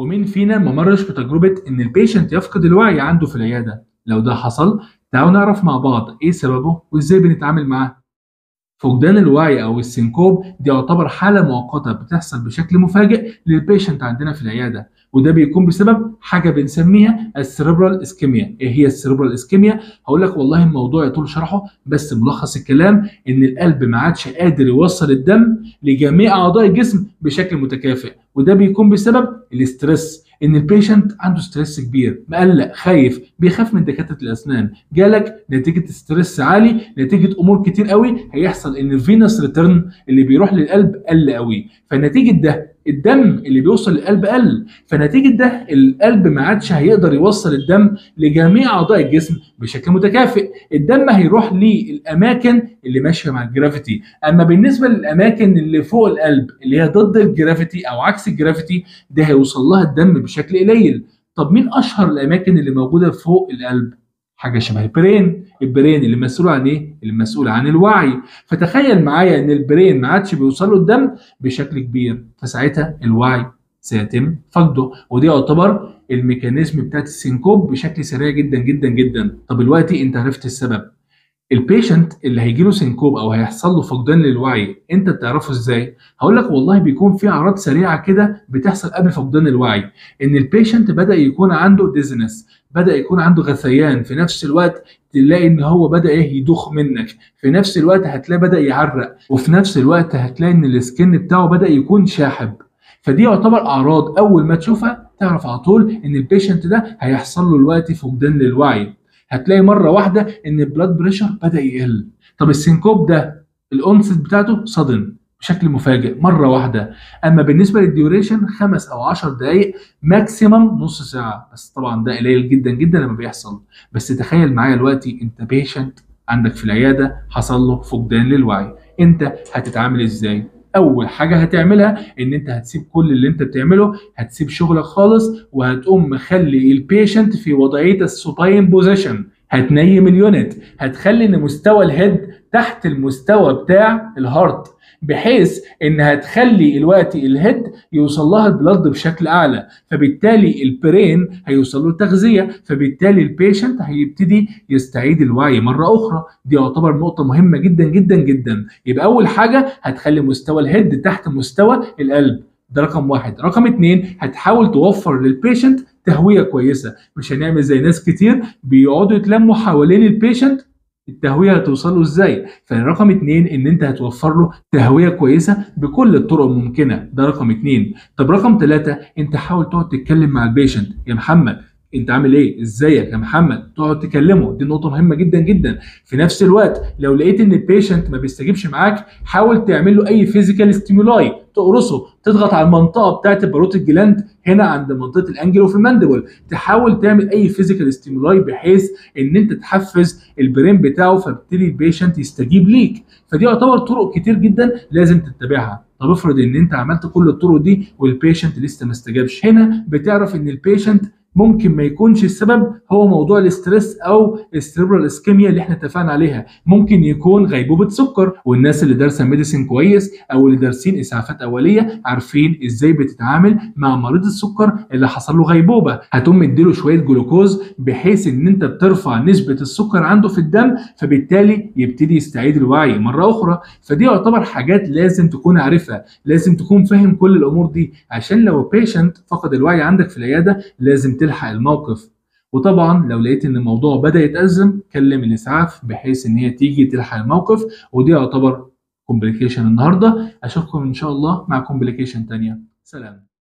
ومين فينا ما مرش بتجربة إن البيشنت يفقد الوعي عنده في العيادة؟ لو ده حصل تعالوا نعرف مع بعض إيه سببه وإزاي بنتعامل معاه. فقدان الوعي أو السنكوب دي يعتبر حالة مؤقتة بتحصل بشكل مفاجئ للبيشنت عندنا في العيادة وده بيكون بسبب حاجة بنسميها السيربرال اسكيميا إيه هي السيربرال اسكيميا؟ هقول لك والله الموضوع يطول شرحه بس ملخص الكلام إن القلب ما عادش قادر يوصل الدم لجميع أعضاء الجسم بشكل متكافئ وده بيكون بسبب الاسترس ان البيشنت عنده ستريس كبير مقلق خايف بيخاف من دكاتره الاسنان جالك نتيجه ستريس عالي نتيجه امور كتير قوي هيحصل ان الفينس ريتيرن اللي بيروح للقلب قل قوي فنتيجه ده الدم اللي بيوصل للقلب قل فنتيجه ده القلب ما عادش هيقدر يوصل الدم لجميع اعضاء الجسم بشكل متكافئ الدم هيروح للاماكن اللي ماشيه مع الجرافيتي اما بالنسبه للاماكن اللي فوق القلب اللي هي ضد الجرافيتي او عكس الجرافيتي ده هيوصل لها الدم بشكل قليل طب مين اشهر الاماكن اللي موجوده فوق القلب حاجه شبه البرين البرين اللي مسؤول عن ايه اللي مسؤول عن الوعي فتخيل معايا ان البرين ما عادش بيوصل له الدم بشكل كبير فساعتها الوعي سيتم فقده ودي يعتبر الميكانيزم بتاعت السينكوب بشكل سريع جدا جدا جدا طب دلوقتي انت عرفت السبب البيشنت اللي هيجي له سينكوب او هيحصل له فقدان للوعي انت بتعرفه ازاي هقول لك والله بيكون في اعراض سريعه كده بتحصل قبل فقدان الوعي ان البيشنت بدا يكون عنده ديزنس بدا يكون عنده غثيان في نفس الوقت تلاقي ان هو بدا ايه يضخ منك في نفس الوقت هتلاقي بدا يعرق وفي نفس الوقت هتلاقي ان السكن بتاعه بدا يكون شاحب فدي يعتبر اعراض اول ما تشوفها تعرف على طول ان البيشنت ده هيحصل له دلوقتي فقدان للوعي هتلاقي مره واحده ان البلاد بريشر بدا يقل طب السينكوب ده الاونست بتاعته صدم بشكل مفاجئ مره واحده اما بالنسبه للديوريشن خمس او 10 دقائق ماكسيمم نص ساعه بس طبعا ده قليل جدا جدا لما بيحصل بس تخيل معايا دلوقتي انت بيشنت عندك في العياده حصل له فقدان للوعي انت هتتعامل ازاي اول حاجه هتعملها ان انت هتسيب كل اللي انت بتعمله هتسيب شغلك خالص وهتقوم مخلي البيشنت في وضعيه السوباين بوزيشن هتنيم اليونت هتخلي ان مستوى الهيد تحت المستوى بتاع الهارت بحيث ان هتخلي الوقت الهيد يوصل لها البلد بشكل اعلى فبالتالي البرين هيوصل له تغذيه فبالتالي البيشنت هيبتدي يستعيد الوعي مره اخرى دي يعتبر نقطه مهمه جدا جدا جدا يبقى اول حاجه هتخلي مستوى الهيد تحت مستوى القلب ده رقم واحد رقم اتنين هتحاول توفر للبيشنت تهويه كويسه مش هنعمل زي ناس كتير بيقعدوا يتلموا حوالين البيشنت التهويه هتوصل له ازاي فرقم اتنين ان انت هتوفر له تهويه كويسه بكل الطرق الممكنه ده رقم اتنين طب رقم ثلاثة انت حاول تقعد تتكلم مع البيشنت يا محمد انت عامل ايه ازيك يا محمد تقعد تكلمه دي نقطه مهمه جدا جدا في نفس الوقت لو لقيت ان البيشنت ما بيستجيبش معاك حاول تعمل له اي فيزيكال ستيمولاي تقرصه تضغط على المنطقه بتاعت الباروت الجلاند هنا عند منطقه الانجل وفي الماندبل تحاول تعمل اي فيزيكال ستيمولاي بحيث ان انت تحفز البرين بتاعه فبالتالي البيشنت يستجيب ليك فدي يعتبر طرق كتير جدا لازم تتبعها طب افرض ان انت عملت كل الطرق دي والبيشنت لسه ما استجابش هنا بتعرف ان البيشنت ممكن ما يكونش السبب هو موضوع الاسترس او السيربرال اسكيميا اللي احنا اتفقنا عليها ممكن يكون غيبوبه سكر والناس اللي دارسه ميديسين كويس او اللي دارسين اسعافات اوليه عارفين ازاي بتتعامل مع مريض السكر اللي حصل له غيبوبه هتقوم مديله شويه جلوكوز بحيث ان انت بترفع نسبه السكر عنده في الدم فبالتالي يبتدي يستعيد الوعي مره اخرى فدي يعتبر حاجات لازم تكون عارفها لازم تكون فاهم كل الامور دي عشان لو بيشنت فقد الوعي عندك في العياده لازم تلحق الموقف وطبعا لو لقيت ان الموضوع بدا يتازم كلم الاسعاف بحيث ان هي تيجي تلحق الموقف ودي يعتبر كومبليكيشن النهارده اشوفكم ان شاء الله مع كومبليكيشن تانية سلام